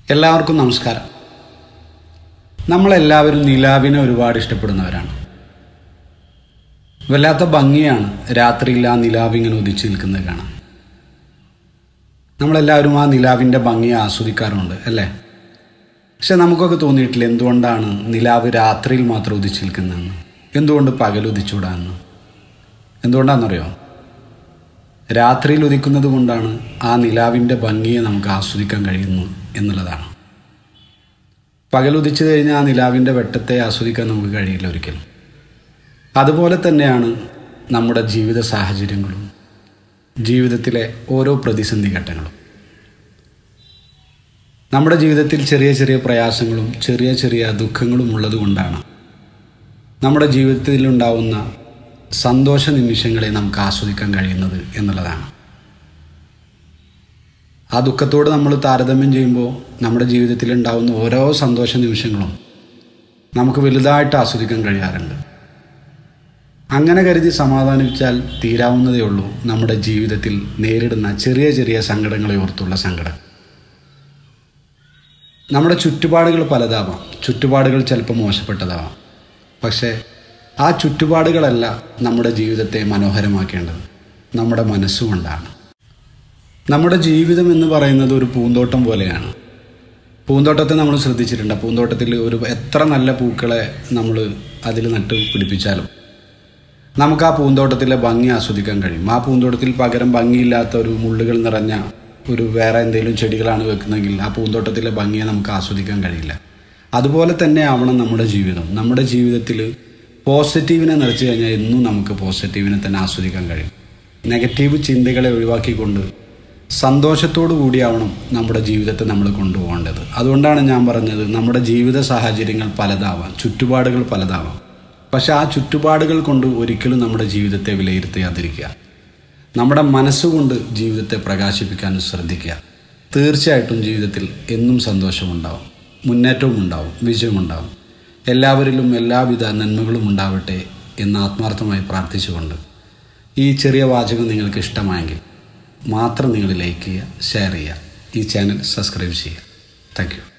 എല്ലാവർക്കും നമസ്കാരം നമ്മളെല്ലാവരും നിലാവിനെ ഒരുപാട് ഇഷ്ടപ്പെടുന്നവരാണ് വല്ലാത്ത ഭംഗിയാണ് രാത്രിയിൽ ആ നിലാവിങ്ങനെ ഉദിച്ചു നിൽക്കുന്നത് കാണാൻ നമ്മളെല്ലാവരും ആ നിലാവിൻ്റെ ഭംഗി ആസ്വദിക്കാറുണ്ട് അല്ലേ പക്ഷെ നമുക്കൊക്കെ തോന്നിയിട്ടില്ല എന്തുകൊണ്ടാണ് നിലാവ് രാത്രിയിൽ മാത്രം ഉദിച്ചു നിൽക്കുന്നതെന്ന് എന്തുകൊണ്ട് പകൽ ഉദിച്ചുകൂടാന്ന് എന്തുകൊണ്ടാണെന്നറിയോ രാത്രിയിൽ ഉദിക്കുന്നത് കൊണ്ടാണ് ആ നിലാവിൻ്റെ ഭംഗിയെ നമുക്ക് ആസ്വദിക്കാൻ കഴിയുന്നു എന്നുള്ളതാണ് പകൽ ഉദിച്ചു കഴിഞ്ഞാൽ ആ നിലാവിൻ്റെ വെട്ടത്തെ ആസ്വദിക്കാൻ നമുക്ക് കഴിയില്ല ഒരിക്കലും അതുപോലെ തന്നെയാണ് നമ്മുടെ ജീവിത സാഹചര്യങ്ങളും ജീവിതത്തിലെ ഓരോ പ്രതിസന്ധി ഘട്ടങ്ങളും നമ്മുടെ ജീവിതത്തിൽ ചെറിയ ചെറിയ പ്രയാസങ്ങളും ചെറിയ ചെറിയ ദുഃഖങ്ങളും ഉള്ളതുകൊണ്ടാണ് നമ്മുടെ ജീവിതത്തിലുണ്ടാവുന്ന സന്തോഷ നിമിഷങ്ങളെ നമുക്ക് ആസ്വദിക്കാൻ കഴിയുന്നത് എന്നുള്ളതാണ് ആ ദുഃഖത്തോട് നമ്മൾ താരതമ്യം ചെയ്യുമ്പോൾ നമ്മുടെ ജീവിതത്തിൽ ഉണ്ടാകുന്ന ഓരോ സന്തോഷ നിമിഷങ്ങളും നമുക്ക് വലുതായിട്ട് ആസ്വദിക്കാൻ കഴിയാറുണ്ട് അങ്ങനെ കരുതി സമാധാനിച്ചാൽ തീരാവുന്നതേ ഉള്ളൂ നമ്മുടെ ജീവിതത്തിൽ നേരിടുന്ന ചെറിയ ചെറിയ സങ്കടങ്ങളെ ഓർത്തുള്ള സങ്കടം നമ്മുടെ ചുറ്റുപാടുകൾ പലതാവാം ചുറ്റുപാടുകൾ ചിലപ്പോൾ മോശപ്പെട്ടതാവാം പക്ഷേ ആ ചുറ്റുപാടുകളല്ല നമ്മുടെ ജീവിതത്തെ മനോഹരമാക്കേണ്ടത് നമ്മുടെ മനസ്സുകൊണ്ടാണ് നമ്മുടെ ജീവിതം എന്ന് പറയുന്നത് ഒരു പൂന്തോട്ടം പോലെയാണ് പൂന്തോട്ടത്തെ നമ്മൾ ശ്രദ്ധിച്ചിട്ടുണ്ട് പൂന്തോട്ടത്തിൽ ഒരു എത്ര നല്ല പൂക്കളെ നമ്മൾ അതിൽ നട്ട് പിടിപ്പിച്ചാലും നമുക്ക് ആ പൂന്തോട്ടത്തിലെ ഭംഗി ആസ്വദിക്കാൻ കഴിയും ആ പൂന്തോട്ടത്തിൽ പകരം ഭംഗിയില്ലാത്ത ഒരു മുള്ളുകൾ നിറഞ്ഞ ഒരു വേറെ എന്തെങ്കിലും ചെടികളാണ് വെക്കുന്നതെങ്കിൽ ആ പൂന്തോട്ടത്തിലെ ഭംഗിയെ നമുക്ക് ആസ്വദിക്കാൻ കഴിയില്ല അതുപോലെ തന്നെ ആവണം നമ്മുടെ ജീവിതം നമ്മുടെ ജീവിതത്തിൽ പോസിറ്റീവിനെ നിറച്ചു കഴിഞ്ഞാൽ എന്നും നമുക്ക് പോസിറ്റീവിനെ തന്നെ ആസ്വദിക്കാൻ കഴിയും നെഗറ്റീവ് ചിന്തകളെ ഒഴിവാക്കിക്കൊണ്ട് സന്തോഷത്തോടു കൂടിയാവണം നമ്മുടെ ജീവിതത്തെ നമ്മൾ കൊണ്ടുപോകേണ്ടത് അതുകൊണ്ടാണ് ഞാൻ പറഞ്ഞത് നമ്മുടെ ജീവിത സാഹചര്യങ്ങൾ പലതാവാം ചുറ്റുപാടുകൾ പലതാവാം പക്ഷെ ആ ചുറ്റുപാടുകൾ കൊണ്ട് ഒരിക്കലും നമ്മുടെ ജീവിതത്തെ വിലയിരുത്താതിരിക്കുക നമ്മുടെ മനസ്സുകൊണ്ട് ജീവിതത്തെ പ്രകാശിപ്പിക്കാൻ ശ്രദ്ധിക്കുക തീർച്ചയായിട്ടും ജീവിതത്തിൽ എന്നും സന്തോഷമുണ്ടാവും മുന്നേറ്റവും ഉണ്ടാവും വിജയമുണ്ടാവും എല്ലാവരിലും എല്ലാവിധ നന്മകളും ഉണ്ടാവട്ടെ എന്ന് ആത്മാർത്ഥമായി പ്രാർത്ഥിച്ചുകൊണ്ട് ഈ ചെറിയ വാചകം നിങ്ങൾക്ക് ഇഷ്ടമായെങ്കിൽ മാത്രം നിങ്ങൾ ലൈക്ക് ചെയ്യുക ഷെയർ ചെയ്യുക ഈ ചാനൽ സബ്സ്ക്രൈബ് ചെയ്യുക താങ്ക് യു